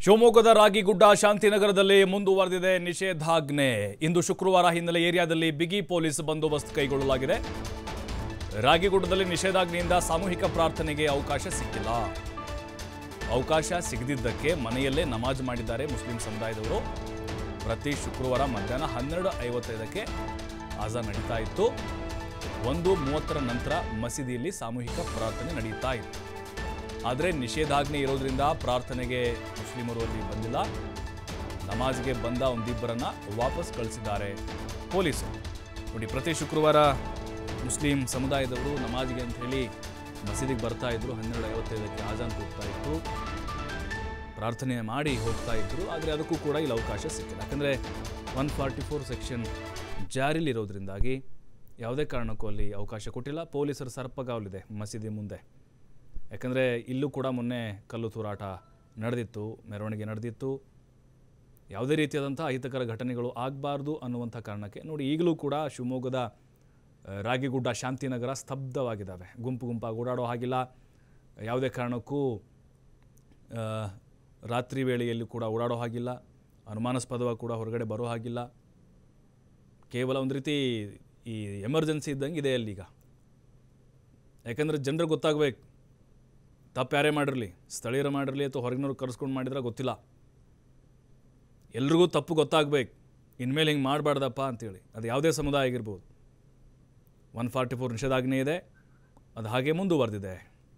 ಶಿವಮೊಗ್ಗದ ರಾಗಿಗುಡ್ಡ ಶಾಂತಿನಗರದಲ್ಲಿ ಮುಂದುವರೆದಿದೆ ನಿಷೇಧಾಜ್ಞೆ ಇಂದು ಶುಕ್ರವಾರ ಹಿನ್ನೆಲೆ ಏರಿಯಾದಲ್ಲಿ ಬಿಗಿ ಪೊಲೀಸ್ ಬಂದೋಬಸ್ತ್ ಕೈಗೊಳ್ಳಲಾಗಿದೆ ರಾಗಿಗುಡ್ಡದಲ್ಲಿ ನಿಷೇಧಾಜ್ಞೆಯಿಂದ ಸಾಮೂಹಿಕ ಪ್ರಾರ್ಥನೆಗೆ ಅವಕಾಶ ಸಿಕ್ಕಿಲ್ಲ ಅವಕಾಶ ಸಿಗದಿದ್ದಕ್ಕೆ ಮನೆಯಲ್ಲೇ ನಮಾಜ್ ಮಾಡಿದ್ದಾರೆ ಮುಸ್ಲಿಂ ಸಮುದಾಯದವರು ಪ್ರತಿ ಶುಕ್ರವಾರ ಮಧ್ಯಾಹ್ನ ಹನ್ನೆರಡು ಐವತ್ತೈದಕ್ಕೆ ಆಜಾನ್ ನಡೀತಾ ಇತ್ತು ಒಂದು ಮೂವತ್ತರ ನಂತರ ಮಸೀದಿಯಲ್ಲಿ ಸಾಮೂಹಿಕ ಪ್ರಾರ್ಥನೆ ನಡೀತಾ ಇತ್ತು ಆದರೆ ನಿಷೇಧಾಜ್ಞೆ ಇರೋದ್ರಿಂದ ಪ್ರಾರ್ಥನೆಗೆ ಮುಸ್ಲಿಮರು ಅಲ್ಲಿ ಬಂದಿಲ್ಲ ನಮಾಜ್ಗೆ ಬಂದ ಒಂದಿಬ್ಬರನ್ನ ವಾಪಸ್ ಕಳಿಸಿದ್ದಾರೆ ಪೊಲೀಸರು ನೋಡಿ ಪ್ರತಿ ಶುಕ್ರವಾರ ಮುಸ್ಲಿಂ ಸಮುದಾಯದವರು ನಮಾಜ್ಗೆ ಅಂತ ಹೇಳಿ ಮಸೀದಿಗೆ ಬರ್ತಾ ಇದ್ರು ಹನ್ನೆರಡು ಐವತ್ತೈದಕ್ಕೆ ಆಜಾನ್ ಹೋಗ್ತಾ ಇತ್ತು ಪ್ರಾರ್ಥನೆ ಮಾಡಿ ಹೋಗ್ತಾ ಇದ್ರು ಆದರೆ ಅದಕ್ಕೂ ಕೂಡ ಇಲ್ಲಿ ಅವಕಾಶ ಸಿಕ್ಕಿಲ್ಲ ಯಾಕಂದರೆ ಒನ್ ಫಾರ್ಟಿ ಫೋರ್ ಸೆಕ್ಷನ್ ಜಾರಿಲಿರೋದ್ರಿಂದಾಗಿ ಯಾವುದೇ ಕಾರಣಕ್ಕೂ ಅಲ್ಲಿ ಅವಕಾಶ ಕೊಟ್ಟಿಲ್ಲ ಪೊಲೀಸರ ಸರ್ಪಗಾವಲಿದೆ ಮಸೀದಿ ಮುಂದೆ ಯಾಕಂದರೆ ಇಲ್ಲೂ ಕೂಡ ಮೊನ್ನೆ ಕಲ್ಲು ತೂರಾಟ ನಡೆದಿತ್ತು ಮೆರವಣಿಗೆ ನಡೆದಿತ್ತು ಯಾವುದೇ ರೀತಿಯಾದಂಥ ಅಹಿತಕರ ಘಟನೆಗಳು ಆಗಬಾರ್ದು ಅನ್ನುವಂಥ ಕಾರಣಕ್ಕೆ ನೋಡಿ ಈಗಲೂ ಕೂಡ ಶಿವಮೊಗ್ಗದ ಆ, ರಾಗಿಗುಡ್ಡ ಶಾಂತಿನಗರ ಸ್ತಬ್ಧವಾಗಿದ್ದಾವೆ ಗುಂಪು ಗುಂಪಾಗಿ ಓಡಾಡೋ ಹಾಗಿಲ್ಲ ಯಾವುದೇ ಕಾರಣಕ್ಕೂ ಆ, ರಾತ್ರಿ ವೇಳೆಯಲ್ಲಿ ಕೂಡ ಓಡಾಡೋ ಹಾಗಿಲ್ಲ ಅನುಮಾನಾಸ್ಪದವಾಗಿ ಕೂಡ ಹೊರಗಡೆ ಬರೋ ಹಾಗಿಲ್ಲ ಕೇವಲ ಒಂದು ರೀತಿ ಈ ಎಮರ್ಜೆನ್ಸಿ ಇದ್ದಂಗೆ ಇದೆ ಅಲ್ಲೀಗ ಯಾಕಂದರೆ ಜನರಿಗೆ ಗೊತ್ತಾಗಬೇಕು ತಪ್ಪು ಯಾರೇ ಮಾಡಿರಲಿ ಸ್ಥಳೀಯರು ಮಾಡಿರಲಿ ಅಥವಾ ಹೊರಗಿನವ್ರು ಕರೆಸ್ಕೊಂಡು ಮಾಡಿದ್ರೆ ಗೊತ್ತಿಲ್ಲ ಎಲ್ರಿಗೂ ತಪ್ಪು ಗೊತ್ತಾಗಬೇಕು ಇನ್ಮೇಲೆ ಹಿಂಗೆ ಮಾಡಬಾರ್ದಪ್ಪ ಅಂತೇಳಿ ಅದು ಯಾವುದೇ ಸಮುದಾಯ ಆಗಿರ್ಬೋದು ಒನ್ ಫಾರ್ಟಿ ಫೋರ್ ನಿಷೇಧಾಜ್ಞೆ ಇದೆ ಅದು ಹಾಗೆ ಮುಂದುವರೆದಿದೆ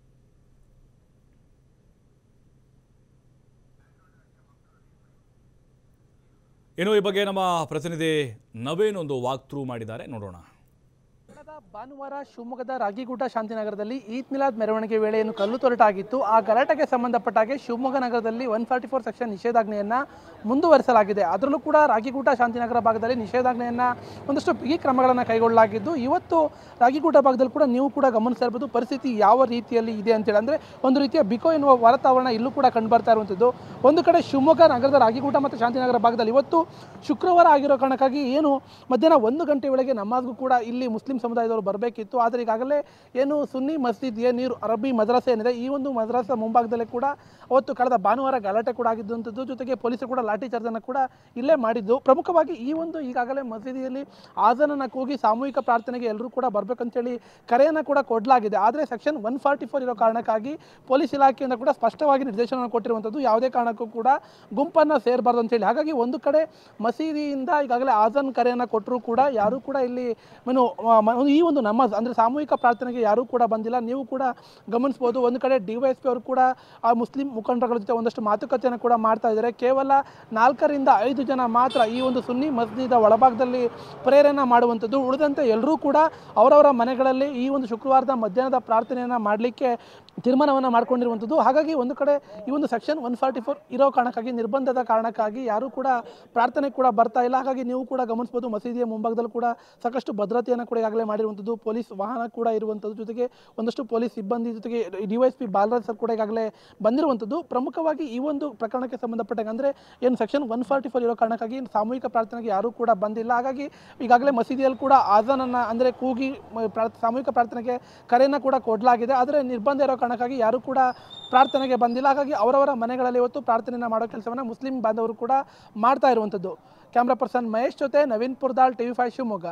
ಇನ್ನು ಈ ಬಗ್ಗೆ ನಮ್ಮ ಪ್ರತಿನಿಧಿ ನವೀನ್ ಒಂದು ವಾಕ್ ಥ್ರೂ ಮಾಡಿದ್ದಾರೆ ನೋಡೋಣ ಕಳೆದ ಭಾನುವಾರ ಶಿವಮೊಗ್ಗದ ರಾಗಿಗುಡ್ಡ ಶಾಂತಿನಗರದಲ್ಲಿ ಈದ್ ಮಿಲಾದ್ ಮೆರವಣಿಗೆ ವೇಳೆ ಏನು ಕಲ್ಲು ತೊರಟಾಗಿತ್ತು ಆ ಗಲಾಟೆಗೆ ಸಂಬಂಧಪಟ್ಟ ಹಾಗೆ ಶಿವಮೊಗ್ಗ ನಗರದಲ್ಲಿ ಒನ್ ಫಾರ್ಟಿ ಫೋರ್ ಸೆಕ್ಷನ್ ನಿಷೇಧಾಜ್ಞೆಯನ್ನು ಮುಂದುವರಿಸಲಾಗಿದೆ ಅದರಲ್ಲೂ ಕೂಡ ರಾಗಿಗುಡ್ಡ ಶಾಂತಿನಗರ ಭಾಗದಲ್ಲಿ ನಿಷೇಧಾಜ್ಞೆಯನ್ನು ಒಂದಷ್ಟು ಬಿಗಿ ಕ್ರಮಗಳನ್ನು ಕೈಗೊಳ್ಳಲಾಗಿದ್ದು ಇವತ್ತು ರಾಗಿಗುಡ್ಡ ಭಾಗದಲ್ಲಿ ಕೂಡ ನೀವು ಕೂಡ ಗಮನಿಸ್ತಾ ಇರ್ಬೋದು ಪರಿಸ್ಥಿತಿ ಯಾವ ರೀತಿಯಲ್ಲಿ ಇದೆ ಅಂತೇಳಿ ಅಂದರೆ ಒಂದು ರೀತಿಯ ಬಿಕೋ ಎನ್ನುವ ವಾತಾವರಣ ಇಲ್ಲೂ ಕೂಡ ಕಂಡುಬರ್ತಾ ಇರುವಂಥದ್ದು ಒಂದು ಕಡೆ ಶಿವಮೊಗ್ಗ ನಗರದ ರಾಗಿಗುಡ್ಡ ಮತ್ತು ಶಾಂತಿನಗರ ಭಾಗದಲ್ಲಿ ಇವತ್ತು ಶುಕ್ರವಾರ ಆಗಿರೋ ಕಾರಣಕ್ಕಾಗಿ ಏನು ಮಧ್ಯಾಹ್ನ ಒಂದು ಗಂಟೆ ವೇಳೆಗೆ ನಮಾಜ್ಗೂ ಕೂಡ ಇಲ್ಲಿ ಮುಸ್ಲಿಂ ಸಮುದಾಯದವರು ಬರಬೇಕಿತ್ತು ಆದರೆ ಈಗಾಗಲೇ ಏನು ಸುನ್ನಿ ಮಸ್ಜಿದ್ ಏನಿರು ಅರಬ್ಬಿ ಮದ್ರಸೆ ಏನಿದೆ ಈ ಒಂದು ಮದ್ರಸಾ ಮುಂಭಾಗದಲ್ಲೇ ಕೂಡ ಅವತ್ತು ಕಳೆದ ಭಾನುವಾರ ಗಲಾಟೆ ಕೂಡ ಆಗಿದ್ದಂಥದ್ದು ಜೊತೆಗೆ ಪೊಲೀಸರು ಕೂಡ ಲಾಠಿ ಚಾರ್ಜನ್ನು ಕೂಡ ಇಲ್ಲೇ ಮಾಡಿದ್ದು ಪ್ರಮುಖವಾಗಿ ಈ ಒಂದು ಈಗಾಗಲೇ ಮಸೀದಿಯಲ್ಲಿ ಆಜನನ್ನು ಕೂಗಿ ಸಾಮೂಹಿಕ ಪ್ರಾರ್ಥನೆಗೆ ಎಲ್ಲರೂ ಕೂಡ ಬರ್ಬೇಕಂತೇಳಿ ಕರೆಯನ್ನು ಕೂಡ ಕೊಡಲಾಗಿದೆ ಆದರೆ ಸೆಕ್ಷನ್ ಒನ್ ಫಾರ್ಟಿ ಫೋರ್ ಇರೋ ಕಾರಣಕ್ಕಾಗಿ ಪೊಲೀಸ್ ಇಲಾಖೆಯಿಂದ ಕೂಡ ಸ್ಪಷ್ಟವಾಗಿ ನಿರ್ದೇಶನ ಕೊಟ್ಟಿರುವಂಥದ್ದು ಯಾವುದೇ ಕಾರಣಕ್ಕೂ ಕೂಡ ಗುಂಪನ್ನು ಸೇರಬಾರ್ದು ಅಂತೇಳಿ ಹಾಗಾಗಿ ಒಂದು ಕಡೆ ಮಸೀದಿಯಿಂದ ಈಗಾಗಲೇ ಆಜನ್ ಕರೆಯನ್ನು ಕೊಟ್ಟರೂ ಕೂಡ ಯಾರೂ ಕೂಡ ಇಲ್ಲಿ ಏನು ಆ, ಮ- ಈ ಒಂದು ನಮಾಜ್ ಅಂದರೆ ಸಾಮೂಹಿಕ ಪ್ರಾರ್ಥನೆಗೆ ಯಾರೂ ಕೂಡ ಬಂದಿಲ್ಲ ನೀವು ಕೂಡ ಗಮನಿಸ್ಬೋದು ಒಂದು ಕಡೆ ಡಿ ವೈ ಎಸ್ ಪಿ ಅವರು ಕೂಡ ಆ ಮುಸ್ಲಿಂ ಮುಖಂಡರುಗಳ ಜೊತೆ ಒಂದಷ್ಟು ಮಾತುಕತೆಯನ್ನು ಕೂಡ ಮಾಡ್ತಾ ಇದ್ದಾರೆ ಕೇವಲ ನಾಲ್ಕರಿಂದ ಐದು ಜನ ಮಾತ್ರ ಈ ಒಂದು ಸುನ್ನಿ ಮಸ್ಜಿದ ಒಳಭಾಗದಲ್ಲಿ ಪ್ರೇರಣೆ ಮಾಡುವಂಥದ್ದು ಉಳಿದಂತೆ ಎಲ್ಲರೂ ಕೂಡ ಅವರವರ ಮನೆಗಳಲ್ಲಿ ಈ ಒಂದು ಶುಕ್ರವಾರದ ಮಧ್ಯಾಹ್ನದ ಪ್ರಾರ್ಥನೆಯನ್ನು ಮಾಡಲಿಕ್ಕೆ ತೀರ್ಮಾನವನ್ನು ಮಾಡ್ಕೊಂಡಿರುವಂಥದ್ದು ಹಾಗಾಗಿ ಒಂದು ಕಡೆ ಈ ಒಂದು ಸೆಕ್ಷನ್ ಒನ್ ಫಾರ್ಟಿ ಫೋರ್ ಇರೋ ಕಾರಣಕ್ಕಾಗಿ ನಿರ್ಬಂಧದ ಕಾರಣಕ್ಕಾಗಿ ಯಾರೂ ಕೂಡ ಪ್ರಾರ್ಥನೆ ಕೂಡ ಬರ್ತಾ ಇಲ್ಲ ಹಾಗಾಗಿ ನೀವು ಕೂಡ ಗಮನಿಸ್ಬೋದು ಮಸೀದಿಯ ಮುಂಭಾಗದಲ್ಲಿ ಕೂಡ ಸಾಕಷ್ಟು ಭದ್ರತೆಯನ್ನು ಕೂಡ ಈಗಾಗಲೇ ಮಾಡಿರುವಂಥದ್ದು ಪೊಲೀಸ್ ವಾಹನ ಕೂಡ ಇರುವಂಥದ್ದು ಜೊತೆಗೆ ಒಂದಷ್ಟು ಪೊಲೀಸ್ ಸಿಬ್ಬಂದಿ ಜೊತೆಗೆ D Y S P Balaraj sir ಕೂಡ ಈಗಾಗಲೇ ಬಂದಿರುವಂಥದ್ದು ಪ್ರಮುಖವಾಗಿ ಈ ಒಂದು ಪ್ರಕರಣಕ್ಕೆ ಸಂಬಂಧಪಟ್ಟಂಗೆ ಅಂದರೆ ಏನು ಸೆಕ್ಷನ್ ಒನ್ ಫಾರ್ಟಿ ಫೋರ್ ಇರೋ ಕಾರಣಕ್ಕಾಗಿ ಸಾಮೂಹಿಕ ಪ್ರಾರ್ಥನೆಗೆ ಯಾರೂ ಕೂಡ ಬಂದಿಲ್ಲ ಹಾಗಾಗಿ ಈಗಾಗಲೇ ಮಸೀದಿಯಲ್ಲಿ ಕೂಡ ಆಜಾನನ್ನು ಅಂದರೆ ಕೂಗಿ ಮ- ಪ್ರಾರ್ಥ- ಸಾಮೂಹಿಕ ಪ್ರಾರ್ಥನೆಗೆ ಕರೆಯನ್ನು ಕೂಡ ಕೊಡಲಾಗಿದೆ ಆದರೆ ನಿರ್ಬಂಧ ಇರೋ ಕಾರಣಕ್ಕಾಗಿ ಯಾರೂ ಕೂಡ ಪ್ರಾರ್ಥನೆಗೆ ಬಂದಿಲ್ಲ ಹಾಗಾಗಿ ಅವರವರ ಮನೆಗಳಲ್ಲಿ ಇವತ್ತು ಪ್ರಾರ್ಥನೆಯನ್ನು ಮಾಡೋ ಕೆಲಸವನ್ನು ಮುಸ್ಲಿಂ ಬಾಂಧವರು ಕೂಡ ಮಾಡ್ತಾ ಇರುವಂಥದ್ದು ಕ್ಯಾಮ್ರಾ ಪರ್ಸನ್ ಮಹೇಶ್ ಜೊತೆ ನವೀನ್ ಪುರ್ದಾಲ್ ಟಿವಿ ಫೈವ್ ಶಿವಮೊಗ್ಗ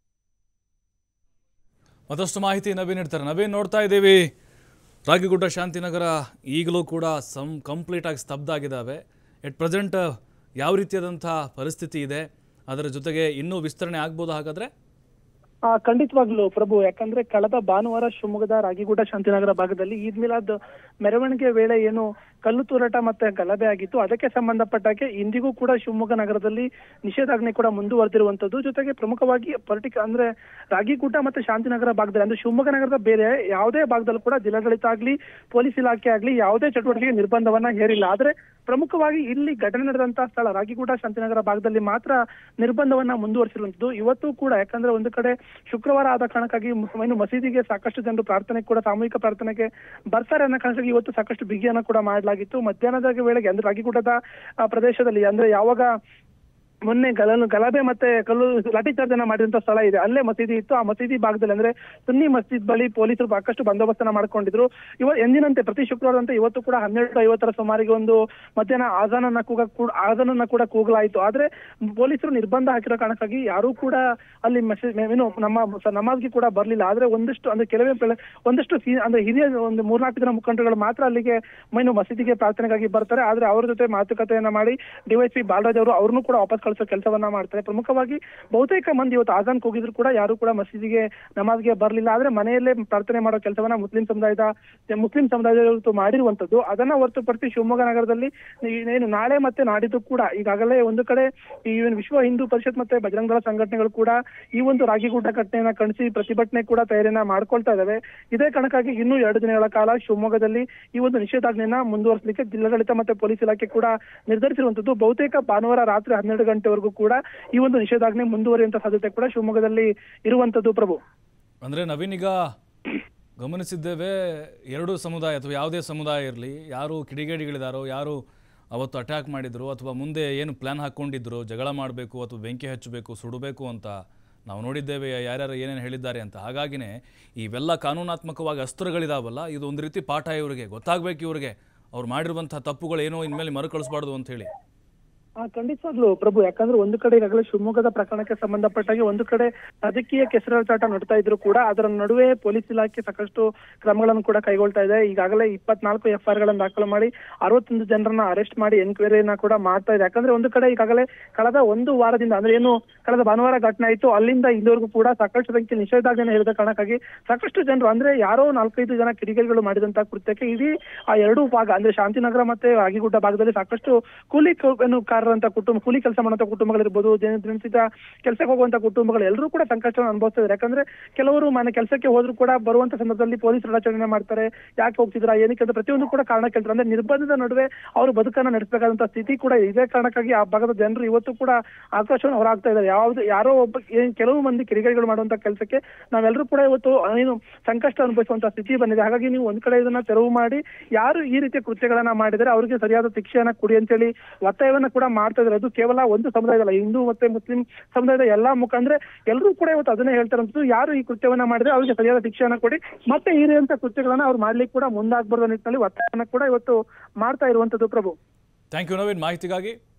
ಮತ್ತಷ್ಟು ಮಾಹಿತಿ ನವೀನ್ ಇಡ್ತಾರೆ ನವೀನ್ ನೋಡ್ತಾ ಇದ್ದೀವಿ ರಾಗಿಗುಡ್ಡ ಶಾಂತಿನಗರ ಈಗಲೂ ಕೂಡ ಸಂ ಕಂಪ್ಲೀಟ್ ಆಗಿ ಸ್ತಬ್ಧ ಆಗಿದ್ದಾವೆ ಎಟ್ ಪ್ರೆಸೆಂಟ್ ಯಾವ ರೀತಿಯಾದಂಥ ಪರಿಸ್ಥಿತಿ ಇದೆ ಅದರ ಜೊತೆಗೆ ಇನ್ನೂ ವಿಸ್ತರಣೆ ಆಗ್ಬೋದು ಹಾಗಾದರೆ ಆ, ಖಂಡಿತವಾಗ್ಲೂ ಪ್ರಭು ಯಾಕಂದ್ರೆ ಕಳೆದ ಭಾನುವಾರ ಶಿವಮೊಗ್ಗದ ರಾಗಿಗುಡ್ಡ ಶಾಂತಿನಗರ ಭಾಗದಲ್ಲಿ ಈದ್ ಮಿಲಾದ್ ಮೆರವಣಿಗೆ ವೇಳೆ ಏನು ಕಲ್ಲು ತೂರಾಟ ಮತ್ತೆ ಗಲಭೆ ಆಗಿತ್ತು ಅದಕ್ಕೆ ಸಂಬಂಧಪಟ್ಟಾಗೆ ಇಂದಿಗೂ ಕೂಡ ಶಿವಮೊಗ್ಗ ನಗರದಲ್ಲಿ ನಿಷೇಧಾಜ್ಞೆ ಕೂಡ ಮುಂದುವರೆದಿರುವಂತದ್ದು ಜೊತೆಗೆ ಪ್ರಮುಖವಾಗಿ ಪರ್ಟಿಕ್ ಅಂದ್ರೆ ರಾಗಿಗುಡ್ಡ ಮತ್ತೆ ಶಾಂತಿನಗರ ಭಾಗದಲ್ಲಿ ಅಂದ್ರೆ ಶಿವಮೊಗ್ಗ ನಗರದ ಬೇರೆ ಯಾವುದೇ ಭಾಗದಲ್ಲೂ ಕೂಡ ಜಿಲ್ಲಾಡಳಿತ ಆಗ್ಲಿ ಪೊಲೀಸ್ ಇಲಾಖೆ ಆಗ್ಲಿ ಯಾವುದೇ ಚಟುವಟಿಕೆಗೆ ನಿರ್ಬಂಧವನ್ನ ಹೇರಿಲ್ಲ ಆದ್ರೆ ಪ್ರಮುಖವಾಗಿ ಇಲ್ಲಿ ಘಟನೆ ನಡೆದಂತಹ ಸ್ಥಳ ರಾಗಿಗುಡ್ಡ ಶಾಂತಿನಗರ ಭಾಗದಲ್ಲಿ ಮಾತ್ರ ನಿರ್ಬಂಧವನ್ನ ಮುಂದುವರಿಸಿರುವಂತದ್ದು ಇವತ್ತು ಕೂಡ ಯಾಕಂದ್ರೆ ಒಂದು ಕಡೆ ಶುಕ್ರವಾರ ಆದ ಕಾರಣಕ್ಕಾಗಿ ಮು- ಏನು ಮಸೀದಿಗೆ ಸಾಕಷ್ಟು ಜನರು ಪ್ರಾರ್ಥನೆ ಕೂಡ ಸಾಮೂಹಿಕ ಪ್ರಾರ್ಥನೆಗೆ ಬರ್ತಾರೆ ಅನ್ನೋ ಕಾರಣಕ್ಕಾಗಿ ಇವತ್ತು ಸಾಕಷ್ಟು ಬಿಗಿಯನ್ನ ಕೂಡ ಮಾಡಲಾಗಿತ್ತು ಮಧ್ಯಾಹ್ನದ ವೇಳೆಗೆ ಅಂದ್ರೆ ರಾಗಿಗುಡ್ಡದ ಆ, ಪ್ರದೇಶದಲ್ಲಿ ಅಂದ್ರೆ ಯಾವಾಗ ಮೊನ್ನೆ ಗಲ ಗಲಭೆ ಮತ್ತೆ ಕಲ್ಲು ಲಾಠಿ ಚಾರ್ಜ್ ಅನ್ನ ಮಾಡಿದಂತ ಸ್ಥಳ ಇದೆ ಅಲ್ಲೇ ಮಸೀದಿ ಇತ್ತು ಆ ಮಸೀದಿ ಭಾಗದಲ್ಲಿ ಅಂದ್ರೆ ಸುನ್ನಿ ಮಸ್ಜಿದ್ ಬಳಿ ಪೊಲೀಸರು ಸಾಕಷ್ಟು ಬಂದೋಬಸ್ತನ್ನ ಮಾಡ್ಕೊಂಡಿದ್ರು ಇವ ಎಂದಿನಂತೆ ಪ್ರತಿ ಶುಕ್ರವಾರದಂತೆ ಇವತ್ತು ಕೂಡ ಹನ್ನೆರಡು ಐವತ್ತರ ಸುಮಾರಿಗೆ ಒಂದು ಮಧ್ಯಾಹ್ನ ಆಜಾನನ್ನ ಕೂಗ ಕೂಡ ಆಜಾನನ್ನ ಕೂಡ ಕೂಗಲಾಯಿತು ಆದ್ರೆ ಪೊಲೀಸರು ನಿರ್ಬಂಧ ಹಾಕಿರೋ ಕಾರಣಕ್ಕಾಗಿ ಯಾರೂ ಕೂಡ ಅಲ್ಲಿ ಮೆಸೇಜ್ ಏನು ನಮ್ಮ ಸ- ನಮಾಜ್ಗೆ ಕೂಡ ಬರ್ಲಿಲ್ಲ ಆದ್ರೆ ಒಂದಷ್ಟು ಅಂದ್ರೆ ಕೆಲವೇ ಬೆಳ- ಒಂದಷ್ಟು ಸಿ- ಅಂದ್ರೆ ಹಿರಿಯ ಒಂದು ಮೂರ್ನಾಲ್ಕು ಜನ ಮುಖಂಡರುಗಳು ಮಾತ್ರ ಅಲ್ಲಿಗೆ ಮೈನು ಮಸೀದಿಗೆ ಪ್ರಾರ್ಥನೆಗಾಗಿ ಬರ್ತಾರೆ ಆದ್ರೆ ಅವ್ರ ಜೊತೆ ಮಾತುಕತೆಯನ್ನ ಮಾಡಿ ಡಿವೈಎಸ್ಪಿ ಬಾಲರಾಜ್ ಅವರು ಅವ್ರನ್ನೂ ಕೂಡ ವಾಪಸ್ ಕಳಿಸೋ ಕೆಲಸವನ್ನ ಮಾಡ್ತಾರೆ ಪ್ರಮುಖವಾಗಿ ಬಹುತೇಕ ಮಂದಿ ಇವತ್ತು ಆಜಾನ್ ಕೂಗಿದ್ರು ಕೂಡ ಯಾರು ಕೂಡ ಮಸೀದಿಗೆ ನಮಾಜ್ಗೆ ಬರ್ಲಿಲ್ಲ ಆದ್ರೆ ಮನೆಯಲ್ಲೇ ಪ್ರಾರ್ಥನೆ ಮಾಡೋ ಕೆಲಸವನ್ನ ಮುಸ್ಲಿಂ ಸಮುದಾಯದ ಮುಸ್ಲಿಂ ಸಮುದಾಯದವರು ಮಾಡಿರುವಂತದ್ದು ಅದನ್ನ ಹೊರತುಪಡಿಸಿ ಶಿವಮೊಗ್ಗ ನಗರದಲ್ಲಿ ಏನು ನಾಳೆ ಮತ್ತೆ ನಾಡಿದ್ದು ಕೂಡ ಈಗಾಗಲೇ ಒಂದು ಕಡೆ ಈ ಏನು ವಿಶ್ವ ಹಿಂದೂ ಪರಿಷತ್ ಮತ್ತೆ ಬಜರಂಗ ದಳ ಸಂಘಟನೆಗಳು ಕೂಡ ಈ ಒಂದು ರಾಗಿಗುಡ್ಡ ಘಟನೆಯನ್ನ ಖಂಡಿಸಿ ಪ್ರತಿಭಟನೆ ಕೂಡ ತಯಾರಿಯನ್ನ ಮಾಡ್ಕೊಳ್ತಾ ಇದಾವೆ ಇದೇ ಕಾರಣಕ್ಕಾಗಿ ಇನ್ನೂ ಎರಡು ದಿನಗಳ ಕಾಲ ಶಿವಮೊಗ್ಗದಲ್ಲಿ ಈ ಒಂದು ನಿಷೇಧಾಜ್ಞೆಯನ್ನ ಮುಂದುವರಿಸಲಿಕ್ಕೆ ಜಿಲ್ಲಾಡಳಿತ ಮತ್ತೆ ಪೊಲೀಸ್ ಇಲಾಖೆ ಕೂಡ ನಿರ್ಧರಿಸಿರುವಂತದ್ದು ಬಹುತೇಕ ಭಾನುವಾರ ರಾತ್ರಿ ಹನ್ನೆರಡು ಗಂಟೆವರೆಗೂ ಕೂಡ ಈ ಒಂದು ನಿಷೇಧಾಜ್ಞೆ ಮುಂದುವರಿಯುವಂತ ಸಾಧ್ಯತೆ ಕೂಡ ಶಿವಮೊಗ್ಗದಲ್ಲಿ ಇರುವಂತದ್ದು ಪ್ರಭು ಅಂದರೆ ನವೀನ್ ಈಗ ಗಮನಿಸಿದ್ದೇವೆ ಎರಡು ಸಮುದಾಯ ಅಥವಾ ಯಾವುದೇ ಸಮುದಾಯ ಇರಲಿ ಯಾರು ಕಿಡಿಗೇಡಿಗಳಿದಾರೋ ಯಾರು ಅವತ್ತು ಅಟ್ಯಾಕ್ ಮಾಡಿದ್ರು ಅಥವಾ ಮುಂದೆ ಏನು ಪ್ಲ್ಯಾನ್ ಹಾಕ್ಕೊಂಡಿದ್ರು ಜಗಳ ಮಾಡಬೇಕು ಅಥವಾ ಬೆಂಕಿ ಹಚ್ಚಬೇಕು ಸುಡಬೇಕು ಅಂತ ನಾವು ನೋಡಿದ್ದೇವೆ ಯಾರ್ಯಾರು ಏನೇನು ಹೇಳಿದ್ದಾರೆ ಅಂತ ಹಾಗಾಗಿನೇ ಇವೆಲ್ಲ ಕಾನೂನಾತ್ಮಕವಾಗಿ ಅಸ್ತ್ರಗಳಿದಾವಲ್ಲ ಇದು ಒಂದು ರೀತಿ ಪಾಠ ಇವರಿಗೆ ಗೊತ್ತಾಗಬೇಕು ಇವರಿಗೆ ಅವ್ರು ಮಾಡಿರುವಂಥ ತಪ್ಪುಗಳು ಏನೋ ಇನ್ಮೇಲೆ ಮರುಕಳಿಸ್ಬಾರ್ದು ಅಂತ ಹೇಳಿ ಆ ಖಂಡಿತವಾಗ್ಲು ಪ್ರಭು ಯಾಕಂದ್ರೆ ಒಂದು ಕಡೆ ಈಗಾಗಲೇ ಶಿವಮೊಗ್ಗದ ಪ್ರಕರಣಕ್ಕೆ ಸಂಬಂಧಪಟ್ಟಾಗೆ ಒಂದು ಕಡೆ ರಾಜಕೀಯ ಕೆಸರಾಟ ನಡ್ತಾ ಇದ್ರು ಕೂಡ ಅದರ ನಡುವೆ ಪೊಲೀಸ್ ಇಲಾಖೆ ಸಾಕಷ್ಟು ಕ್ರಮಗಳನ್ನು ಕೂಡ ಕೈಗೊಳ್ತಾ ಇದೆ ಈಗಾಗಲೇ ಇಪ್ಪತ್ನಾಲ್ಕು ಎಫ್ ಐ ಗಳನ್ನು ದಾಖಲು ಮಾಡಿ ಅರವತ್ತೊಂದು ಜನರನ್ನ ಅರೆಸ್ಟ್ ಮಾಡಿ ಎನ್ಕ್ವೈರಿಯನ್ನ ಕೂಡ ಮಾಡ್ತಾ ಇದೆ ಯಾಕಂದ್ರೆ ಒಂದು ಕಡೆ ಈಗಾಗಲೇ ಕಳೆದ ಒಂದು ವಾರದಿಂದ ಅಂದ್ರೆ ಏನು ಕಳೆದ ಭಾನುವಾರ ಘಟನೆ ಆಯ್ತು ಅಲ್ಲಿಂದ ಇಲ್ಲಿವರೆಗೂ ಕೂಡ ಸಾಕಷ್ಟು ಸಂಖ್ಯೆ ನಿಷೇಧಾಜ್ಞೆ ಹೇಳಿದ ಕಾರಣಕ್ಕಾಗಿ ಸಾಕಷ್ಟು ಜನರು ಅಂದ್ರೆ ಯಾರೋ ನಾಲ್ಕೈದು ಜನ ಕಿಡಿಗೇಡಿಗಳು ಮಾಡಿದಂತ ಕೃತ್ಯಕ್ಕೆ ಇಡೀ ಆ ಎರಡೂ ಭಾಗ ಅಂದ್ರೆ ಶಾಂತಿನಗರ ಮತ್ತೆ ರಾಗಿಗುಡ್ಡ ಭಾಗದಲ್ಲಿ ಸಾಕಷ್ಟು ಕೂಲಿ ಕ- ಏನು ಕಾರರಂತ ಕುಟುಂಬ ಕೂಲಿ ಕೆಲಸ ಮಾಡುವಂತ ಕುಟುಂಬಗಳಿರ್ಬೋದು ದಿನ- ದಿನನಿತ್ಯ ಕೆಲಸಕ್ಕೆ ಹೋಗುವಂತ ಕುಟುಂಬಗಳು ಎಲ್ಲರೂ ಕೂಡ ಸಂಕಷ್ಟವನ್ನು ಅನುಭವಿಸ್ತಿದ್ದಾರೆ ಯಾಕಂದ್ರೆ ಕೆಲವರು ಮನೆ ಕೆಲಸಕ್ಕೆ ಹೋದ್ರು ಕೂಡ ಬರುವಂತ ಸಂದರ್ಭದಲ್ಲಿ ಪೊಲೀಸರು ರಚನೆ ಮಾಡ್ತಾರೆ ಯಾಕೆ ಹೋಗ್ತಿದ್ರ ಏನಕ್ಕೆ ಅಂತ ಪ್ರತಿಯೊಂದು ಕೂಡ ಕಾರಣ ಕೇಳ್ತಾರೆ ಅಂದ್ರೆ ನಿರ್ಬಂಧದ ನಡುವೆ ಅವರು ಬದುಕನ್ನ ನಡೆಸಬೇಕಾದಂತ ಸ್ಥಿತಿ ಕೂಡ ಇದೇ ಕಾರಣಕ್ಕಾಗಿ ಆ ಭಾಗದ ಜನರು ಇವತ್ತು ಕೂಡ ಆಕ್ರೋಶವನ್ನು ಹೊರಹಾಕ್ತಾ ಇದ್ದಾರೆ ಯಾವ್ದು ಯಾರೋ ಒಬ್ಬ ಏನ್ ಕೆಲವು ಮಂದಿ ಕಿಡಿಗೇಡಿಗಳು ಮಾಡುವಂತ ಕೆಲಸಕ್ಕೆ ನಾವೆಲ್ಲರೂ ಕೂಡ ಇವತ್ತು ಏನು ಸಂಕಷ್ಟ ಅನುಭವಿಸುವಂತ ಸ್ಥಿತಿ ಬಂದಿದೆ ಹಾಗಾಗಿ ನೀವು ಒಂದ್ ಕಡೆ ಇದನ್ನ ತೆರವು ಮಾಡಿ ಯಾರು ಈ ರೀತಿಯ ಕೃತ್ಯಗಳನ್ನ ಮಾಡಿದರೆ ಅವರಿಗೆ ಸರಿಯಾದ ಶಿಕ್ಷೆಯನ್ನ ಕೊಡಿ ಅಂತೇಳಿ ಒತ್ತಾಯವನ್ನ ಕೂಡ ಮಾಡ್ತಾ ಇದ್ದಾರೆ ಅದು ಕೇವಲ ಒಂದು ಸಮುದಾಯದಲ್ಲ ಹಿಂದೂ ಮತ್ತೆ ಮುಸ್ಲಿಂ ಸಮುದಾಯದ ಎಲ್ಲಾ ಮುಖ ಅಂದ್ರೆ ಎಲ್ಲರೂ ಕೂಡ ಇವತ್ತು ಅದನ್ನೇ ಹೇಳ್ತಾರಂತದ್ದು ಯಾರು ಈ ಕೃತ್ಯವನ್ನ ಮಾಡಿದ್ರೆ ಅವರಿಗೆ ಸರಿಯಾದ ಶಿಕ್ಷೆಯನ್ನ ಕೊಡಿ ಮತ್ತೆ ಈ ರೀತಿಯ ಕೃತ್ಯಗಳನ್ನ ಅವ್ರು ಮಾಡ್ಲಿಕ್ಕೆ ಕೂಡ ಮುಂದಾಗ್ಬಾರ್ದು ನಿಟ್ಟಿನಲ್ಲಿ ಒತ್ತಾಯವನ್ನ ಕೂಡ ಇವತ್ತು ಮಾಡ್ತಾ ಇರುವಂತದ್ದು ಪ್ರಭು ಥ್ಯಾಂಕ್ ಯು ನವೀನ್ ಮಾಹಿತಿಗಾಗಿ